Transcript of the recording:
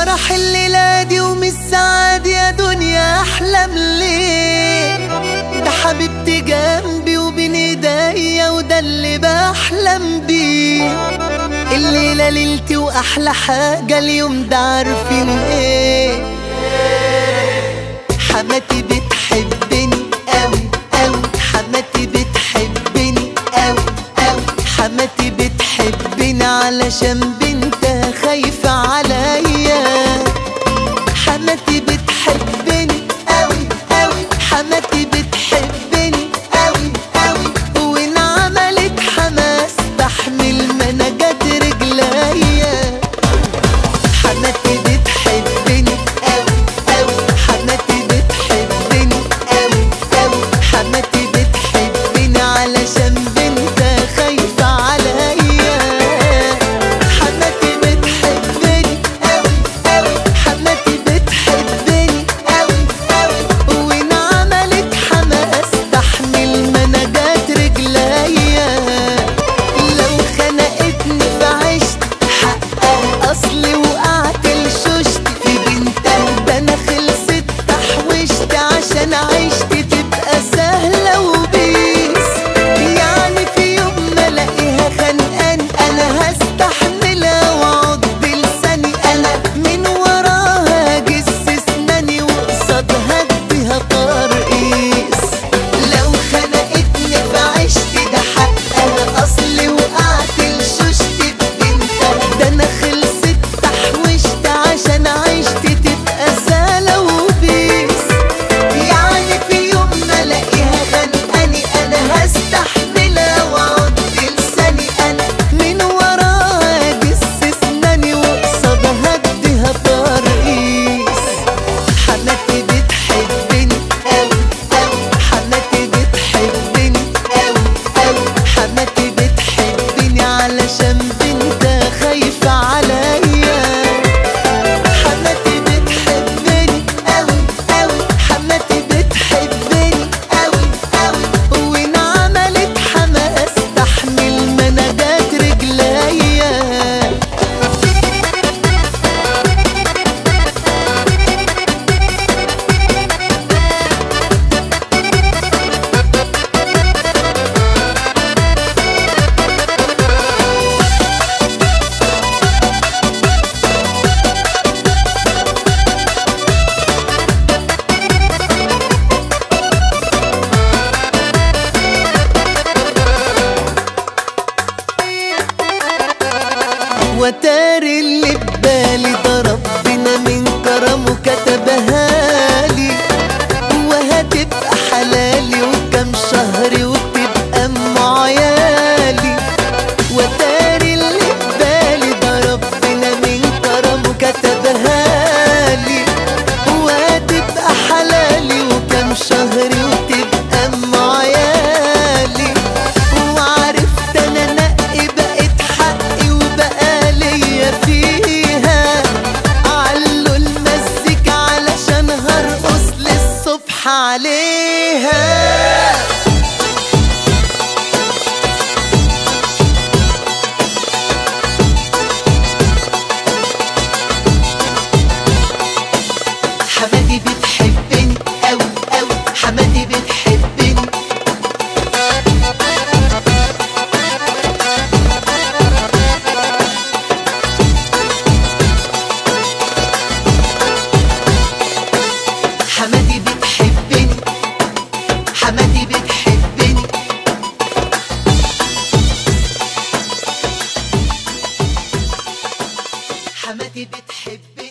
فرح الليلة دي ومش سعاد يا دنيا أحلم ليه ده حبيبتي جنبي وبين ايديا وده اللي بحلم بيه الليلة ليلتي وأحلى حاجة اليوم ده عارفين ايه حماتي بتحبني أوي أوي حماتي بتحبني أوي أوي حماتي بتحبني علشان بنتها خايفة عليا حماتي بتحبني أوي أوي حماتي بتحبني أوي أوي وإن عملت حماس بحمل منجات رجليا حماتي بتحبني أوي أوي حماتي بتحبني أوي أوي حماتي بتحبني علشان بنتها خايفة عليا حماتي بتحبني أوي أوي حماتي بتحبني أوي أوي وإن عملت حماس تحمل منجات رجليا لو خنقتني فعشت حقها أصلي وقعت لشوشت في بنتها ده أنا خلصت تحوشت عشان عشت تبقى سهلة وبيس يعني في يوم ما الاقيها خانقاني انا هستحملها واقعد بلساني انا من وراها اجس اسناني وقصادها اديها ترقيص لو خنقتني فعشت ده حقها اصلي وقعت لشوشت ببنتها ده انا خلصت تحوشت عشان عشت تبقى سهلة وبيس يعني في يوم ما الاقيها خانقاني انا هستحملها واقعد بلساني انا من وراها اجس اسناني وقصادها اديها ترقيص حماتي بتحبني أوي أوي حماتي بتحبني أوي أوي حماتي بتحبني علشان بنتها خايفة عليا حماتي بتحبني أوي أوي حماتي بتحبني أوي أوي وإن عملت حماس تحمل منجات رجليا وتاري اللي ببالي ده ربنا من كرمه كتبها لي وهتبقى حلالي وكم شهر وتبقى ام عيالي وتاري اللي ببالي ده ربنا من كرمه كتبها لي وهتبقى حلالي وكم شهر وتبقى ام عيالي وعرفت انا نقي بقت حقي وبقى ليا فيها علوا المزيكا علشان هرقص للصبح عليها حمادي بتحبني أوي أوي حمادي بتحبني حمادي بتحبني حمادي بتحبني حمادي بتحبني